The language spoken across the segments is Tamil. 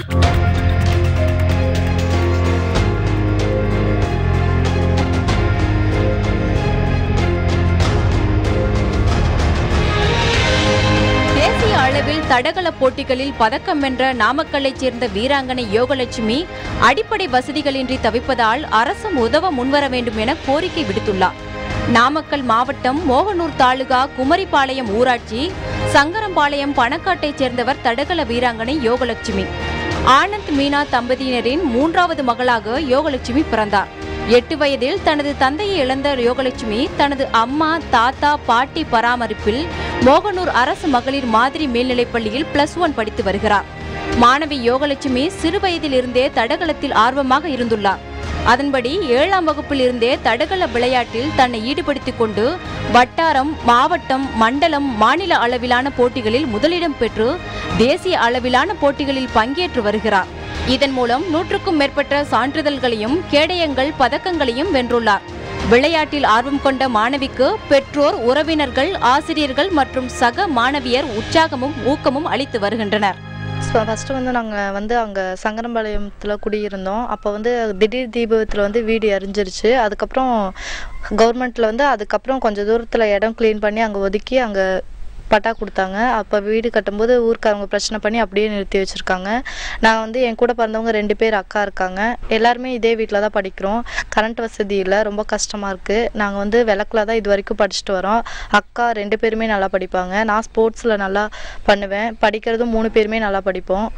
தேசிய அளவில் தடகள போட்டிகளில் பதக்கம் வென்ற நாமக்கல்லைச் சேர்ந்த வீராங்கனை யோகலட்சுமி அடிப்படை வசதிகளின்றி தவிப்பதால் அரசும் உதவ முன்வர வேண்டும் என கோரிக்கை விடுத்துள்ளார் நாமக்கல் மாவட்டம் மோகனூர் தாலுகா குமரிப்பாளையம் ஊராட்சி சங்கரம்பாளையம் பணக்காட்டைச் சேர்ந்தவர் தடகள வீராங்கனை யோகலட்சுமி ஆனந்த் மீனா தம்பதியினரின் மூன்றாவது மகளாக யோகலட்சுமி பிறந்தார் எட்டு வயதில் தனது தந்தையை இழந்த யோகலட்சுமி தனது அம்மா தாத்தா பாட்டி பராமரிப்பில் மோகனூர் அரசு மகளிர் மாதிரி மேல்நிலைப் பள்ளியில் பிளஸ் ஒன் படித்து வருகிறார் மாணவி யோகலட்சுமி சிறு வயதிலிருந்தே தடகளத்தில் ஆர்வமாக இருந்துள்ளார் அதன்படி ஏழாம் வகுப்பில் இருந்தே தடகள விளையாட்டில் தன்னை ஈடுபடுத்திக் கொண்டு வட்டாரம் மாவட்டம் மண்டலம் மாநில அளவிலான போட்டிகளில் முதலிடம் பெற்று தேசிய அளவிலான போட்டிகளில் பங்கேற்று வருகிறார் இதன் மூலம் நூற்றுக்கும் மேற்பட்ட சான்றிதழ்களையும் கேடயங்கள் பதக்கங்களையும் வென்றுள்ளார் விளையாட்டில் ஆர்வம் கொண்ட மாணவிக்கு பெற்றோர் உறவினர்கள் ஆசிரியர்கள் மற்றும் சக மாணவியர் உற்சாகமும் ஊக்கமும் அளித்து வருகின்றனர் ஃபஸ்ட்டு வந்து நாங்கள் வந்து அங்கே சங்கரம்பாளையத்தில் குடியிருந்தோம் அப்போ வந்து திடீர் தீபத்தில் வந்து வீடு எரிஞ்சிருச்சு அதுக்கப்புறம் கவர்மெண்ட்டில் வந்து அதுக்கப்புறம் கொஞ்சம் தூரத்தில் இடம் க்ளீன் பண்ணி அங்கே ஒதுக்கி அங்கே பட்டா கொடுத்தாங்க அப்போ வீடு கட்டும்போது ஊருக்காரங்க பிரச்சனை பண்ணி அப்படியே நிறுத்தி வச்சுருக்காங்க நான் வந்து என் கூட பிறந்தவங்க ரெண்டு பேர் அக்கா இருக்காங்க எல்லாருமே இதே வீட்டில் தான் படிக்கிறோம் கரண்ட் வசதி இல்லை ரொம்ப கஷ்டமாக இருக்குது நாங்கள் வந்து விளக்கில் தான் இது வரைக்கும் படிச்சுட்டு வரோம் அக்கா ரெண்டு பேருமே நல்லா படிப்பாங்க நான் ஸ்போர்ட்ஸில் நல்லா பண்ணுவேன் படிக்கிறதும் மூணு பேருமே நல்லா படிப்போம்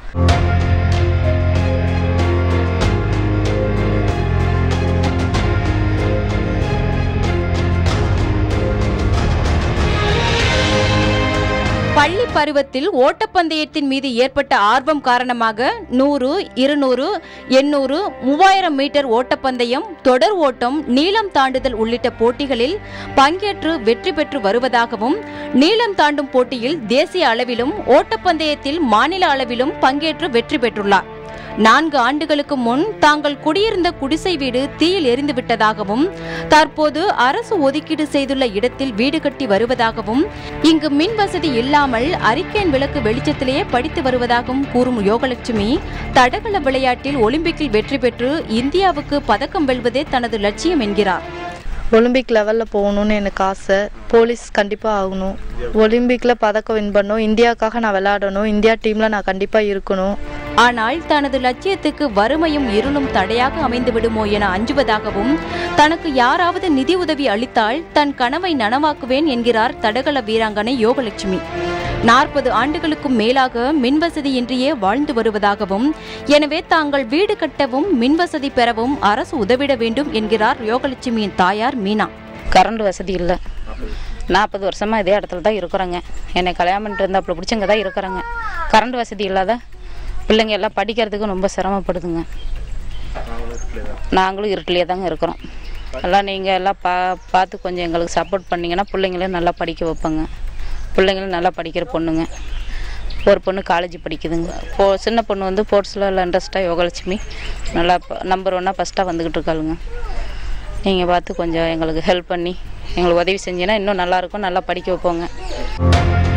பள்ளி பருவத்தில் ஓட்டப்பந்தயத்தின் மீது ஏற்பட்ட ஆர்வம் காரணமாக நூறு இருநூறு எண்ணூறு மூவாயிரம் மீட்டர் ஓட்டப்பந்தயம் தொடர் ஓட்டம் நீளம் தாண்டுதல் உள்ளிட்ட போட்டிகளில் பங்கேற்று வெற்றி பெற்று வருவதாகவும் நீளம் தாண்டும் போட்டியில் தேசிய அளவிலும் ஓட்டப்பந்தயத்தில் மாநில அளவிலும் பங்கேற்று வெற்றி பெற்றுள்ளார் நான்கு ஆண்டுகளுக்கு முன் தாங்கள் குடியிருந்த குடிசை வீடு தீயில் எரிந்து விட்டதாகவும் தற்போது அரசு ஒதுக்கீடு செய்துள்ள இடத்தில் வீடு கட்டி வருவதாகவும் இங்கு மின் வசதி இல்லாமல் அரிக்கேன் விளக்கு வெளிச்சத்திலேயே படித்து வருவதாகவும் கூறும் யோகலட்சுமி தடகள விளையாட்டில் ஒலிம்பிக்கில் வெற்றி பெற்று இந்தியாவுக்கு பதக்கம் வெல்வதே தனது லட்சியம் என்கிறார் ஒலிம்பிக் லெவலில் போகணும்னு எனக்கு ஆசை போலீஸ் கண்டிப்பாக ஆகணும் ஒலிம்பிக்கில் பதக்கம் வின் பண்ணணும் இந்தியாவுக்காக நான் விளையாடணும் இந்தியா டீமில் நான் கண்டிப்பாக இருக்கணும் ஆனால் தனது லட்சியத்துக்கு வறுமையும் இருளும் தடையாக அமைந்து விடுமோ என அஞ்சுவதாகவும் தனக்கு யாராவது நிதி உதவி அளித்தால் தன் கனவை நனவாக்குவேன் என்கிறார் தடகள வீராங்கனை யோகலட்சுமி நாற்பது ஆண்டுகளுக்கும் மேலாக மின்வசதியின்றியே வாழ்ந்து வருவதாகவும் எனவே தாங்கள் வீடு கட்டவும் மின்வசதி பெறவும் அரசு உதவிட வேண்டும் என்கிறார் யோகலட்சுமியின் தாயார் மீனா கரண்ட் வசதி இல்லை நாற்பது வருஷமாக இதே இடத்துல தான் இருக்கிறோங்க என்னை கல்யாணம் பண்ணிட்டு இருந்தாப்புல பிடிச்சி இங்கே தான் இருக்கிறேங்க கரண்ட் வசதி இல்லாத பிள்ளைங்க எல்லாம் படிக்கிறதுக்கு ரொம்ப சிரமப்படுதுங்க நாங்களும் இருட்டிலே தாங்க இருக்கிறோம் எல்லாம் நீங்கள் எல்லாம் பா பார்த்து கொஞ்சம் எங்களுக்கு சப்போர்ட் பண்ணிங்கன்னா பிள்ளைங்களையும் நல்லா படிக்க வைப்பங்க பிள்ளைங்களும் நல்லா படிக்கிற பொண்ணுங்க ஒரு பொண்ணு காலேஜ் படிக்குதுங்க போ சின்ன பொண்ணு வந்து ஸ்போர்ட்ஸில் எல்லாம் இன்ட்ரெஸ்ட்டாக யோகலட்சுமி நல்லா நம்பர் ஒன்னாக ஃபஸ்ட்டாக வந்துக்கிட்டு இருக்காளுங்க நீங்கள் பார்த்து கொஞ்சம் எங்களுக்கு ஹெல்ப் பண்ணி எங்களுக்கு உதவி செஞ்சீங்கன்னா இன்னும் நல்லாயிருக்கும் நல்லா படிக்க வைப்போங்க